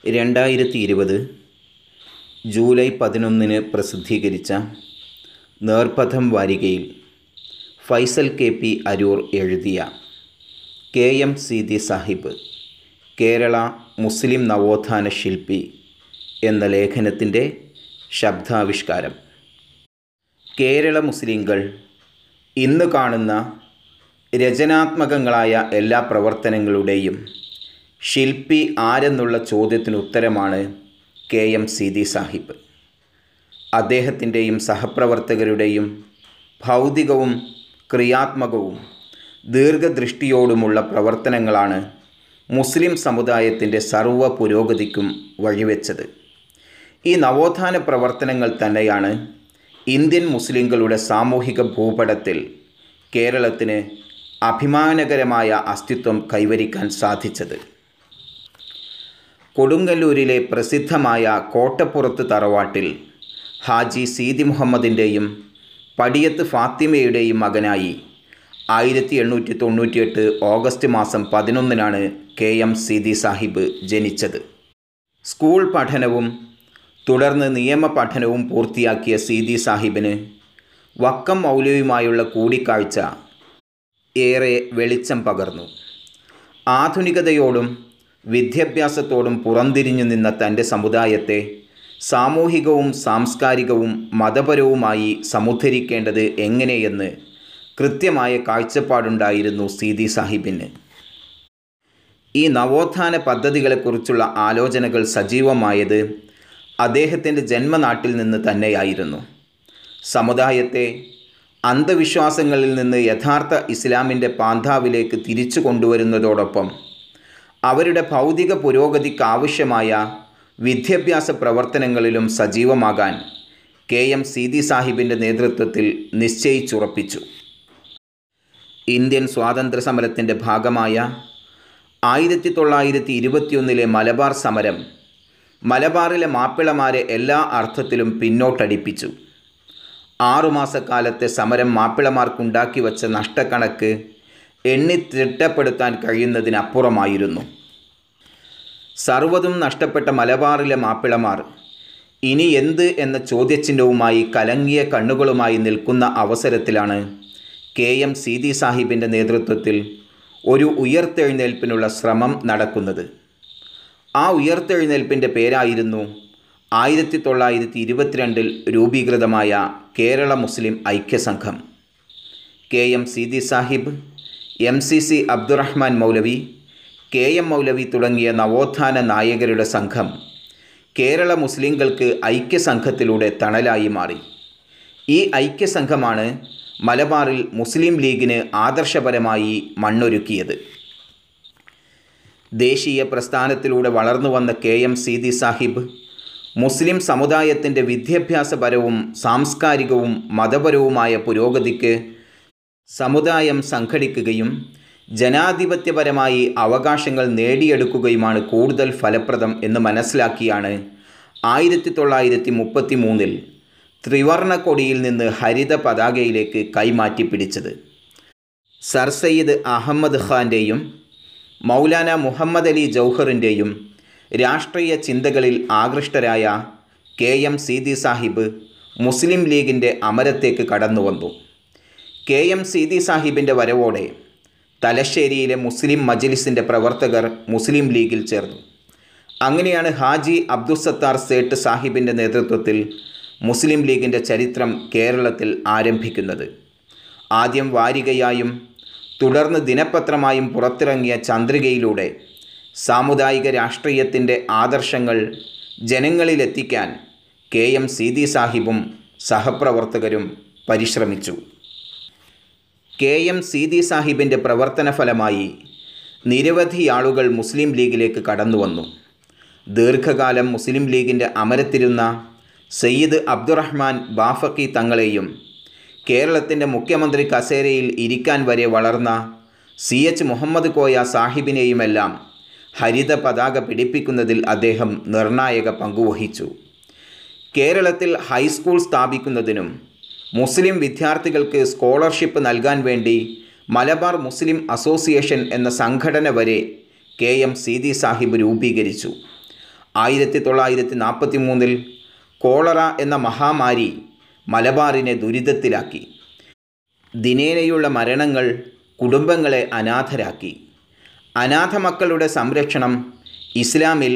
രണ്ടായിരത്തി ഇരുപത് ജൂലൈ പതിനൊന്നിന് പ്രസിദ്ധീകരിച്ച നേർപഥം വാരികയിൽ ഫൈസൽ കെ പി അരൂർ എഴുതിയ K M Seethi Sahib Kerala Muslim നവോത്ഥാന ശില്പി എന്ന ലേഖനത്തിൻ്റെ ശബ്ദാവിഷ്കാരം കേരള മുസ്ലിങ്ങൾ ഇന്ന് കാണുന്ന രചനാത്മകങ്ങളായ എല്ലാ പ്രവർത്തനങ്ങളുടെയും ശില്പി ആരെന്നുള്ള ചോദ്യത്തിന് ഉത്തരമാണ് കെ എം സീതി സാഹിബ് അദ്ദേഹത്തിൻ്റെയും സഹപ്രവർത്തകരുടെയും ഭൗതികവും ക്രിയാത്മകവും ദീർഘദൃഷ്ടിയോടുമുള്ള പ്രവർത്തനങ്ങളാണ് മുസ്ലിം സമുദായത്തിൻ്റെ സർവ്വ പുരോഗതിക്കും വഴിവെച്ചത് ഈ നവോത്ഥാന പ്രവർത്തനങ്ങൾ തന്നെയാണ് ഇന്ത്യൻ മുസ്ലിങ്ങളുടെ സാമൂഹിക ഭൂപടത്തിൽ കേരളത്തിന് അഭിമാനകരമായ അസ്തിത്വം കൈവരിക്കാൻ സാധിച്ചത് കൊടുങ്ങല്ലൂരിലെ പ്രസിദ്ധമായ കോട്ടപ്പുറത്ത് തറവാട്ടിൽ ഹാജി സീതി മുഹമ്മദിൻ്റെയും പടിയത്ത് ഫാത്തിമയുടെയും മകനായി ആയിരത്തി എണ്ണൂറ്റി തൊണ്ണൂറ്റിയെട്ട് ഓഗസ്റ്റ് മാസം പതിനൊന്നിനാണ് കെ എം സീതി സാഹിബ് ജനിച്ചത് സ്കൂൾ പഠനവും തുടർന്ന് നിയമ പഠനവും പൂർത്തിയാക്കിയ സീതി സാഹിബിന് വക്കം മൗലവിയുമായുള്ള കൂടിക്കാഴ്ച ഏറെ വെളിച്ചം പകർന്നു ആധുനികതയോടും വിദ്യാഭ്യാസത്തോടും പുറംതിരിഞ്ഞു നിന്ന തൻ്റെ സമുദായത്തെ സാമൂഹികവും സാംസ്കാരികവും മതപരവുമായി സമുദ്ധരിക്കേണ്ടത് എങ്ങനെയെന്ന് കൃത്യമായ കാഴ്ചപ്പാടുണ്ടായിരുന്നു സീതി സാഹിബിന് ഈ നവോത്ഥാന പദ്ധതികളെക്കുറിച്ചുള്ള ആലോചനകൾ സജീവമായത് അദ്ദേഹത്തിൻ്റെ ജന്മനാട്ടിൽ നിന്ന് തന്നെയായിരുന്നു സമുദായത്തെ അന്ധവിശ്വാസങ്ങളിൽ നിന്ന് യഥാർത്ഥ ഇസ്ലാമിൻ്റെ പാന്താവിലേക്ക് തിരിച്ചു കൊണ്ടുവരുന്നതോടൊപ്പം അവരുടെ ഭൗതിക പുരോഗതിക്കാവശ്യമായ വിദ്യാഭ്യാസ പ്രവർത്തനങ്ങളിലും സജീവമാകാൻ കെ എം സീതി സാഹിബിൻ്റെ നേതൃത്വത്തിൽ നിശ്ചയിച്ചുറപ്പിച്ചു ഇന്ത്യൻ സ്വാതന്ത്ര്യ സമരത്തിൻ്റെ ഭാഗമായ ആയിരത്തി തൊള്ളായിരത്തി ഇരുപത്തിയൊന്നിലെ മലബാർ സമരം മലബാറിലെ മാപ്പിളമാരെ എല്ലാ അർത്ഥത്തിലും പിന്നോട്ടടിപ്പിച്ചു ആറുമാസക്കാലത്തെ സമരം മാപ്പിളമാർക്കുണ്ടാക്കി വച്ച നഷ്ടക്കണക്ക് എണ്ണി തിട്ടപ്പെടുത്താൻ കഴിയുന്നതിനപ്പുറമായിരുന്നു സർവ്വതും നഷ്ടപ്പെട്ട മലബാറിലെ മാപ്പിളമാർ ഇനി എന്ത് എന്ന ചോദ്യചിഹ്നവുമായി കലങ്ങിയ കണ്ണുകളുമായി നിൽക്കുന്ന അവസരത്തിലാണ് കെ എം സീതി സാഹിബിൻ്റെ നേതൃത്വത്തിൽ ഒരു ഉയർത്തെഴുന്നേൽപ്പിനുള്ള ശ്രമം നടക്കുന്നത് ആ ഉയർത്തെഴുന്നേൽപ്പിൻ്റെ പേരായിരുന്നു ആയിരത്തി തൊള്ളായിരത്തി ഇരുപത്തിരണ്ടിൽ രൂപീകൃതമായ Kerala Muslim Aikyasangham K M Seethi Sahib M C C Abdurahman Maulavi K M Maulavi തുടങ്ങിയ നവോത്ഥാന നായകരുടെ സംഘം കേരള മുസ്ലിങ്ങൾക്ക് ഐക്യസംഘത്തിലൂടെ തണലായി മാറി ഈ ഐക്യസംഘമാണ് മലബാറിൽ മുസ്ലിം ലീഗിന് ആദർശപരമായി മണ്ണൊരുക്കിയത് ദേശീയ പ്രസ്ഥാനത്തിലൂടെ വളർന്നു വന്ന K M Seethi Sahib Muslim സമുദായത്തിൻ്റെ വിദ്യാഭ്യാസപരവും സാംസ്കാരികവും മതപരവുമായ പുരോഗതിക്ക് സമുദായം സംഘടിക്കുകയും ജനാധിപത്യപരമായി അവകാശങ്ങൾ നേടിയെടുക്കുകയുമാണ് കൂടുതൽ ഫലപ്രദം എന്ന് മനസ്സിലാക്കിയാണ് ആയിരത്തി തൊള്ളായിരത്തി മുപ്പത്തി മൂന്നിൽ ത്രിവർണ കൊടിയിൽ നിന്ന് ഹരിത പതാകയിലേക്ക് കൈമാറ്റി പിടിച്ചത് സർ സയ്യിദ് അഹമ്മദ് ഖാൻ്റെയും മൗലാന മുഹമ്മദ് അലി ജൗഹറിൻ്റെയും രാഷ്ട്രീയ ചിന്തകളിൽ ആകൃഷ്ടരായ K M Seethi Sahib Muslim ലീഗിൻ്റെ അമരത്തേക്ക് കടന്നു വന്നു കെ എം സീതി സാഹിബിൻ്റെ വരവോടെ തലശ്ശേരിയിലെ മുസ്ലിം മജ്ലിസിൻ്റെ പ്രവർത്തകർ മുസ്ലിം ലീഗിൽ ചേർന്നു അങ്ങനെയാണ് ഹാജി അബ്ദുസത്താർ സേട്ട് സാഹിബിൻ്റെ നേതൃത്വത്തിൽ മുസ്ലിം ലീഗിൻ്റെ ചരിത്രം കേരളത്തിൽ ആരംഭിക്കുന്നത് ആദ്യം വാരികയായും തുടർന്ന് ദിനപത്രമായും പുറത്തിറങ്ങിയ ചന്ദ്രികയിലൂടെ സാമുദായിക രാഷ്ട്രീയത്തിൻ്റെ ആദർശങ്ങൾ ജനങ്ങളിലെത്തിക്കാൻ കെ എം സീതി സാഹിബും സഹപ്രവർത്തകരും പരിശ്രമിച്ചു കെ എം സീതി സാഹിബിൻ്റെ പ്രവർത്തന ഫലമായി നിരവധി ആളുകൾ മുസ്ലിം ലീഗിലേക്ക് കടന്നു വന്നു ദീർഘകാലം മുസ്ലിം ലീഗിൻ്റെ അമരത്തിരുന്ന സയ്യിദ് അബ്ദുറഹ്മാൻ ബാഫക്കി തങ്ങളെയും കേരളത്തിൻ്റെ മുഖ്യമന്ത്രി കസേരയിൽ ഇരിക്കാൻ വരെ വളർന്ന സി എച്ച് മുഹമ്മദ് കോയ സാഹിബിനെയുമെല്ലാം ഹരിത പതാക പിടിപ്പിക്കുന്നതിൽ അദ്ദേഹം നിർണായക പങ്കുവഹിച്ചു കേരളത്തിൽ ഹൈസ്കൂൾ സ്ഥാപിക്കുന്നതിനും മുസ്ലിം വിദ്യാർത്ഥികൾക്ക് സ്കോളർഷിപ്പ് നൽകാൻ വേണ്ടി മലബാർ മുസ്ലിം അസോസിയേഷൻ എന്ന സംഘടന വരെ കെ എം സീതി സാഹിബ് രൂപീകരിച്ചു ആയിരത്തി തൊള്ളായിരത്തി നാൽപ്പത്തി മൂന്നിൽ കോളറ എന്ന മഹാമാരി മലബാറിനെ ദുരിതത്തിലാക്കി ദിനേനയുള്ള മരണങ്ങൾ കുടുംബങ്ങളെ അനാഥരാക്കി അനാഥ മക്കളുടെ സംരക്ഷണം ഇസ്ലാമിൽ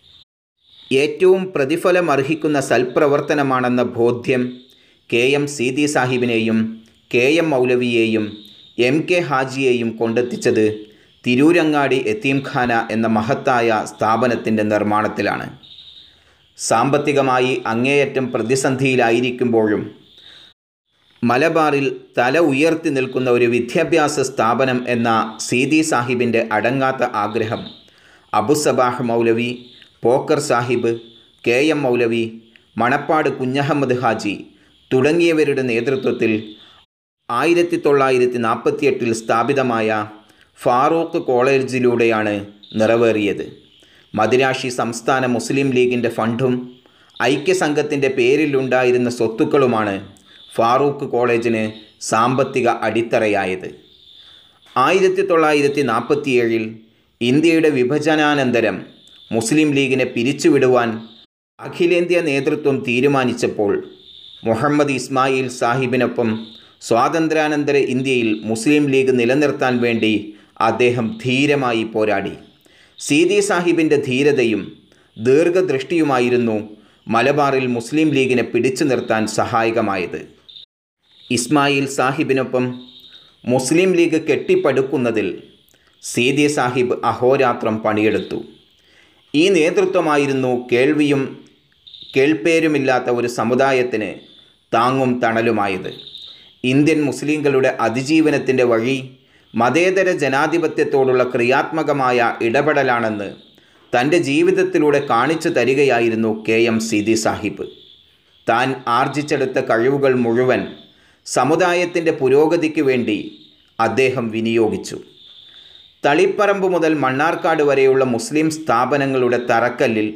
ഏറ്റവും പ്രതിഫലമർഹിക്കുന്ന സൽപ്രവർത്തനമാണെന്ന ബോധ്യം കെ എം സീതി സാഹിബിനെയും കെ എം മൗലവിയെയും എം കെ ഹാജിയെയും കൊണ്ടെത്തിച്ചത് തിരൂരങ്ങാടി എത്തീംഖാന എന്ന മഹത്തായ സ്ഥാപനത്തിൻ്റെ നിർമ്മാണത്തിലാണ് സാമ്പത്തികമായി അങ്ങേയറ്റം പ്രതിസന്ധിയിലായിരിക്കുമ്പോഴും മലബാറിൽ തല ഉയർത്തി നിൽക്കുന്ന ഒരു വിദ്യാഭ്യാസ സ്ഥാപനം എന്ന സീതി സാഹിബിൻ്റെ അടങ്ങാത്ത ആഗ്രഹം അബുസബാഹ് മൗലവി പോക്കർ സാഹിബ് കെ എം മൗലവി മണപ്പാട് കുഞ്ഞഹമ്മദ് ഹാജി തുടങ്ങിയവരുടെ നേതൃത്വത്തിൽ ആയിരത്തി തൊള്ളായിരത്തി നാൽപ്പത്തിയെട്ടിൽ സ്ഥാപിതമായ ഫാറൂഖ് കോളേജിലൂടെയാണ് നിറവേറിയത് മദിരാശി സംസ്ഥാന മുസ്ലിം ലീഗിൻ്റെ ഫണ്ടും ഐക്യസംഘത്തിൻ്റെ പേരിലുണ്ടായിരുന്ന സ്വത്തുക്കളുമാണ് ഫാറൂഖ് കോളേജിന് സാമ്പത്തിക അടിത്തറയായത് ആയിരത്തി തൊള്ളായിരത്തി നാൽപ്പത്തിയേഴിൽ ഇന്ത്യയുടെ വിഭജനാനന്തരം മുസ്ലിം ലീഗിനെ പിരിച്ചുവിടുവാൻ അഖിലേന്ത്യാ നേതൃത്വം തീരുമാനിച്ചപ്പോൾ മുഹമ്മദ് ഇസ്മായിൽ സാഹിബിനൊപ്പം സ്വാതന്ത്ര്യാനന്തര ഇന്ത്യയിൽ മുസ്ലിം ലീഗ് നിലനിർത്താൻ വേണ്ടി അദ്ദേഹം ധീരമായി പോരാടി സീതി സാഹിബിൻ്റെ ധീരതയും ദീർഘദൃഷ്ടിയുമായിരുന്നു മലബാറിൽ മുസ്ലിം ലീഗിനെ പിടിച്ചു നിർത്താൻ സഹായകമായത് ഇസ്മായിൽ സാഹിബിനൊപ്പം മുസ്ലിം ലീഗ് കെട്ടിപ്പടുക്കുന്നതിൽ സീതി സാഹിബ് അഹോരാത്രം പണിയെടുത്തു ഈ നേതൃത്വമായിരുന്നു കേൾവിയും കേൾപ്പേരുമില്ലാത്ത ഒരു സമുദായത്തിന് താങ്ങും തണലുമായത് ഇന്ത്യൻ മുസ്ലിങ്ങളുടെ അതിജീവനത്തിൻ്റെ വഴി മതേതര ജനാധിപത്യത്തോടുള്ള ക്രിയാത്മകമായ ഇടപെടലാണെന്ന് തൻ്റെ ജീവിതത്തിലൂടെ കാണിച്ചു തരികയായിരുന്നു കെ എം സീതി സാഹിബ് താൻ ആർജിച്ചെടുത്ത കഴിവുകൾ മുഴുവൻ സമുദായത്തിൻ്റെ പുരോഗതിക്ക് വേണ്ടി അദ്ദേഹം വിനിയോഗിച്ചു തളിപ്പറമ്പ് മുതൽ മണ്ണാർക്കാട് വരെയുള്ള മുസ്ലിം സ്ഥാപനങ്ങളുടെ തറക്കല്ലിൽ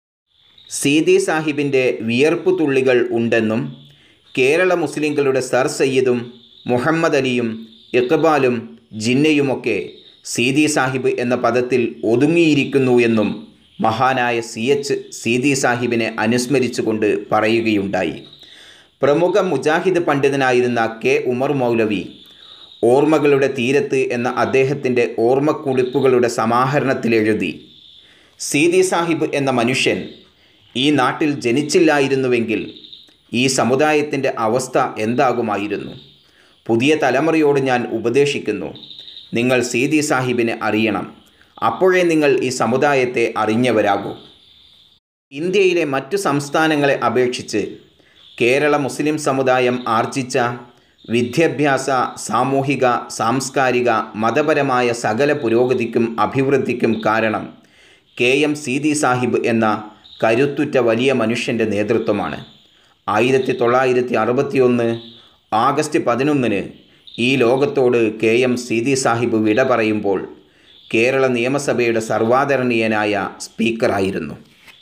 സീതി സാഹിബിൻ്റെ വിയർപ്പു തുള്ളികൾ ഉണ്ടെന്നും കേരള മുസ്ലിങ്ങളുടെ സർ സയ്യിദും മുഹമ്മദ് അലിയും ഇഖ്ബാലും ജിന്നയുമൊക്കെ സീതി സാഹിബ് എന്ന പദത്തിൽ ഒതുങ്ങിയിരിക്കുന്നു എന്നും മഹാനായ സി എച്ച് സീതി സാഹിബിനെ അനുസ്മരിച്ചുകൊണ്ട് പറയുകയുണ്ടായി പ്രമുഖ മുജാഹിദ് പണ്ഡിതനായിരുന്ന കെ ഉമർ മൗലവി ഓർമ്മകളുടെ തീരത്ത് എന്ന അദ്ദേഹത്തിൻ്റെ ഓർമ്മക്കുളിപ്പുകളുടെ സമാഹരണത്തിലെഴുതി സീതി സാഹിബ് എന്ന മനുഷ്യൻ ഈ നാട്ടിൽ ജനിച്ചില്ലായിരുന്നുവെങ്കിൽ ഈ സമുദായത്തിൻ്റെ അവസ്ഥ എന്താകുമായിരുന്നു പുതിയ തലമുറയോട് ഞാൻ ഉപദേശിക്കുന്നു നിങ്ങൾ സീതി സാഹിബിനെ അറിയണം അപ്പോഴേ നിങ്ങൾ ഈ സമുദായത്തെ അറിഞ്ഞവരാകൂ ഇന്ത്യയിലെ മറ്റു സംസ്ഥാനങ്ങളെ അപേക്ഷിച്ച് കേരള മുസ്ലിം സമുദായം ആർജിച്ച വിദ്യാഭ്യാസ സാമൂഹിക സാംസ്കാരിക മതപരമായ സകല പുരോഗതിക്കും അഭിവൃദ്ധിക്കും കാരണം കെ എം സീതി സാഹിബ് എന്ന കരുത്തുറ്റ വലിയ മനുഷ്യൻ്റെ നേതൃത്വമാണ് ആയിരത്തി തൊള്ളായിരത്തി അറുപത്തിയൊന്ന് ആഗസ്റ്റ് പതിനൊന്നിന് ഈ ലോകത്തോട് കെ എം സീതി സാഹിബ് വിട പറയുമ്പോൾ കേരള നിയമസഭയുടെ സർവാദരണീയനായ സ്പീക്കറായിരുന്നു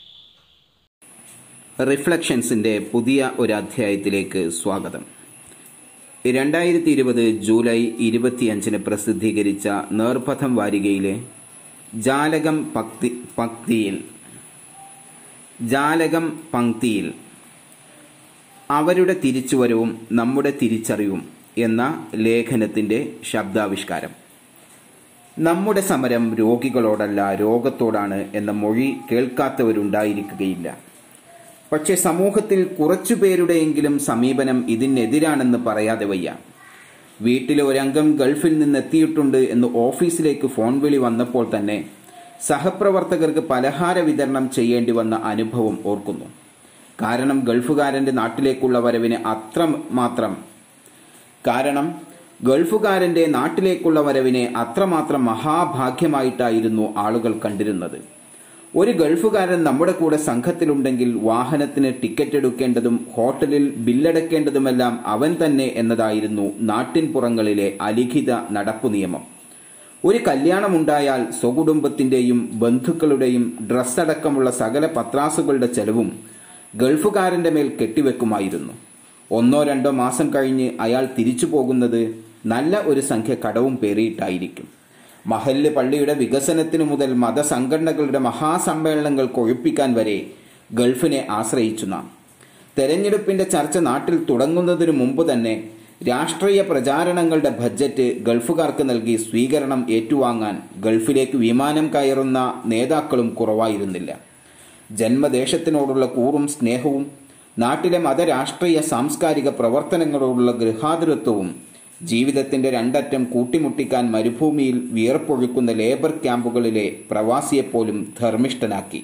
റിഫ്ലക്ഷൻസിൻ്റെ പുതിയ ഒരു അധ്യായത്തിലേക്ക് സ്വാഗതം രണ്ടായിരത്തി ഇരുപത് ജൂലൈ ഇരുപത്തിയഞ്ചിന് പ്രസിദ്ധീകരിച്ച നേർപഥം വാരികയിലെ ജാലകം പക്തി പക്തിയിൽ ജാലകം പങ്ക്തിയിൽ അവരുടെ തിരിച്ചുവരവും നമ്മുടെ തിരിച്ചറിവും എന്ന ലേഖനത്തിൻ്റെ ശബ്ദാവിഷ്കാരം നമ്മുടെ സമരം രോഗികളോടല്ല രോഗത്തോടാണ് എന്ന മൊഴി കേൾക്കാത്തവരുണ്ടായിരിക്കുകയില്ല പക്ഷെ സമൂഹത്തിൽ കുറച്ചു പേരുടെയെങ്കിലും സമീപനം ഇതിനെതിരാണെന്ന് പറയാതെ വയ്യ വീട്ടിലെ ഒരംഗം ഗൾഫിൽ നിന്ന് എത്തിയിട്ടുണ്ട് എന്ന് ഓഫീസിലേക്ക് ഫോൺ വിളി വന്നപ്പോൾ തന്നെ സഹപ്രവർത്തകർക്ക് പലഹാര വിതരണം ചെയ്യേണ്ടി വന്ന അനുഭവം ഓർക്കുന്നു കാരണം ഗൾഫുകാരന്റെ നാട്ടിലേക്കുള്ള വരവിന് അത്രമാത്രം കാരണം ഗൾഫുകാരന്റെ നാട്ടിലേക്കുള്ള വരവിനെ അത്രമാത്രം മഹാഭാഗ്യമായിട്ടായിരുന്നു ആളുകൾ കണ്ടിരുന്നത് ഒരു ഗൾഫുകാരൻ നമ്മുടെ കൂടെ സംഘത്തിലുണ്ടെങ്കിൽ വാഹനത്തിന് ടിക്കറ്റ് എടുക്കേണ്ടതും ഹോട്ടലിൽ ബില്ലടക്കേണ്ടതുമെല്ലാം അവൻ തന്നെ എന്നതായിരുന്നു നാട്ടിൻ പുറങ്ങളിലെ അലിഖിത നടപ്പു നിയമം ഒരു കല്യാണമുണ്ടായാൽ സ്വകുടുംബത്തിന്റെയും ബന്ധുക്കളുടെയും ഡ്രസ് അടക്കമുള്ള സകല പത്രാസുകളുടെ ചെലവും ഗൾഫുകാരന്റെ മേൽ കെട്ടിവെക്കുമായിരുന്നു ഒന്നോ രണ്ടോ മാസം കഴിഞ്ഞ് അയാൾ തിരിച്ചു പോകുന്നത് നല്ല ഒരു സംഖ്യ കടവും പേറിയിട്ടായിരിക്കും മഹല്ല് പള്ളിയുടെ വികസനത്തിനു മുതൽ മതസംഘടനകളുടെ മഹാസമ്മേളനങ്ങൾ കൊഴുപ്പിക്കാൻ വരെ ഗൾഫിനെ ആശ്രയിച്ചു നാം തെരഞ്ഞെടുപ്പിന്റെ ചർച്ച നാട്ടിൽ തുടങ്ങുന്നതിനു മുമ്പ് തന്നെ രാഷ്ട്രീയ പ്രചാരണങ്ങളുടെ ബഡ്ജറ്റ് ഗൾഫുകാർക്ക് നൽകി സ്വീകരണം ഏറ്റുവാങ്ങാൻ ഗൾഫിലേക്ക് വിമാനം കയറുന്ന നേതാക്കളും കുറവായിരുന്നില്ല ജന്മദേശത്തിനോടുള്ള കൂറും സ്നേഹവും നാട്ടിലെ മതരാഷ്ട്രീയ സാംസ്കാരിക പ്രവർത്തനങ്ങളോടുള്ള ഗൃഹാതുരത്വവും ജീവിതത്തിന്റെ രണ്ടറ്റം കൂട്ടിമുട്ടിക്കാൻ മരുഭൂമിയിൽ വിയർപ്പൊഴുക്കുന്ന ലേബർ ക്യാമ്പുകളിലെ പ്രവാസിയെപ്പോലും ധർമ്മിഷ്ഠനാക്കി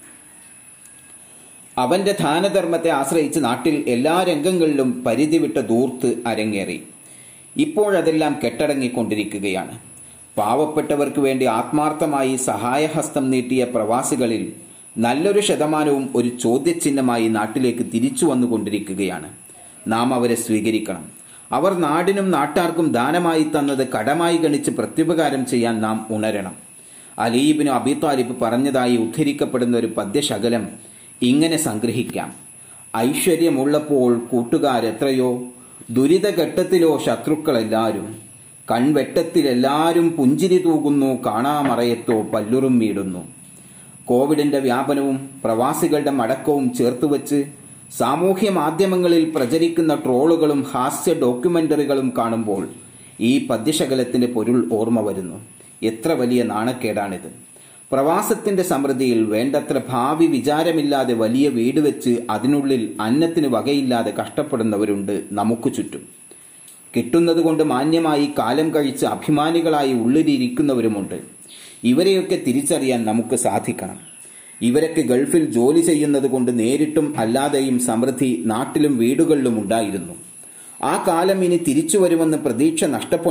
അവന്റെ ദാനധർമ്മത്തെ ആശ്രയിച്ച് നാട്ടിൽ എല്ലാ രംഗങ്ങളിലും പരിധി വിട്ട ദൂർത്ത് അരങ്ങേറി ഇപ്പോഴതെല്ലാം കെട്ടടങ്ങിക്കൊണ്ടിരിക്കുകയാണ് പാവപ്പെട്ടവർക്ക് വേണ്ടി ആത്മാർത്ഥമായി സഹായഹസ്തം നീട്ടിയ പ്രവാസികളിൽ നല്ലൊരു ശതമാനവും ഒരു ചോദ്യചിഹ്നമായി നാട്ടിലേക്ക് തിരിച്ചു വന്നുകൊണ്ടിരിക്കുകയാണ് നാം അവരെ സ്വീകരിക്കണം അവർ നാടിനും നാട്ടാർക്കും ദാനമായി തന്നത് കടമായി ഗണിച്ച് പ്രത്യുപകാരം ചെയ്യാൻ നാം ഉണരണം അലീബിന് അബി താലിബ് പറഞ്ഞതായി ഉദ്ധരിക്കപ്പെടുന്ന ഒരു പദ്യശകലം ഇങ്ങനെ സംഗ്രഹിക്കാം ഐശ്വര്യമുള്ളപ്പോൾ കൂട്ടുകാരെത്രയോ ദുരിതഘട്ടത്തിലോ ശത്രുക്കളെല്ലാരും കൺവെട്ടത്തിലെല്ലാരും പുഞ്ചിരി തൂകുന്നു കാണാമറയത്തോ പല്ലുറും വീടുന്നു കോവിഡിന്റെ വ്യാപനവും പ്രവാസികളുടെ മടക്കവും ചേർത്തുവച്ച് സാമൂഹ്യ മാധ്യമങ്ങളിൽ പ്രചരിക്കുന്ന ട്രോളുകളും ഹാസ്യ ഡോക്യുമെന്ററികളും കാണുമ്പോൾ ഈ പദ്യശകലത്തിന്റെ പൊരുൾ ഓർമ്മ വരുന്നു എത്ര വലിയ നാണക്കേടാണിത് പ്രവാസത്തിന്റെ സമൃദ്ധിയിൽ വേണ്ടത്ര ഭാവി വിചാരമില്ലാതെ വലിയ വീട് വെച്ച് അതിനുള്ളിൽ അന്നത്തിന് വകയില്ലാതെ കഷ്ടപ്പെടുന്നവരുണ്ട് നമുക്ക് ചുറ്റും കിട്ടുന്നത് കൊണ്ട് മാന്യമായി കാലം കഴിച്ച് അഭിമാനികളായി ഉള്ളിലിരിക്കുന്നവരുമുണ്ട് ഇവരെയൊക്കെ തിരിച്ചറിയാൻ നമുക്ക് സാധിക്കണം ഇവരൊക്കെ ഗൾഫിൽ ജോലി ചെയ്യുന്നത് കൊണ്ട് നേരിട്ടും അല്ലാതെയും സമൃദ്ധി നാട്ടിലും വീടുകളിലും ഉണ്ടായിരുന്നു ആ കാലം ഇനി തിരിച്ചു വരുമെന്ന് പ്രതീക്ഷ നഷ്ടപ്പെ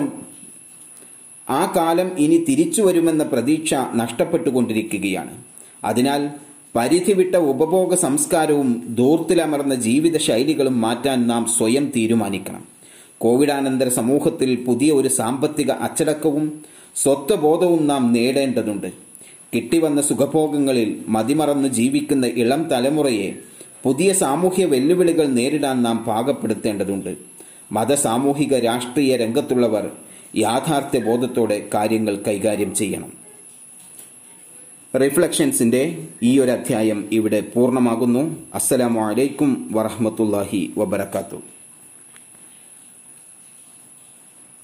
ആ കാലം ഇനി തിരിച്ചു വരുമെന്ന പ്രതീക്ഷ നഷ്ടപ്പെട്ടുകൊണ്ടിരിക്കുകയാണ് അതിനാൽ പരിധി വിട്ട ഉപഭോഗ സംസ്കാരവും ദൂർത്തിലമർന്ന ജീവിത ശൈലികളും മാറ്റാൻ നാം സ്വയം തീരുമാനിക്കണം കോവിഡാനന്തര സമൂഹത്തിൽ പുതിയ ഒരു സാമ്പത്തിക അച്ചടക്കവും സ്വത്വബോധവും നാം നേടേണ്ടതുണ്ട് കിട്ടിവന്ന സുഖഭോഗങ്ങളിൽ മതിമറന്ന് ജീവിക്കുന്ന ഇളം തലമുറയെ പുതിയ സാമൂഹ്യ വെല്ലുവിളികൾ നേരിടാൻ നാം പാകപ്പെടുത്തേണ്ടതുണ്ട് മത സാമൂഹിക രാഷ്ട്രീയ രംഗത്തുള്ളവർ യാഥാർത്ഥ്യ ബോധത്തോടെ കാര്യങ്ങൾ കൈകാര്യം ചെയ്യണം റിഫ്ലക്ഷൻസിന്റെ ഈ ഒരു അധ്യായം ഇവിടെ പൂർണ്ണമാകുന്നു അസ്സലാമു അലൈക്കും വറഹമത്തല്ലാഹി വബർക്കാത്തു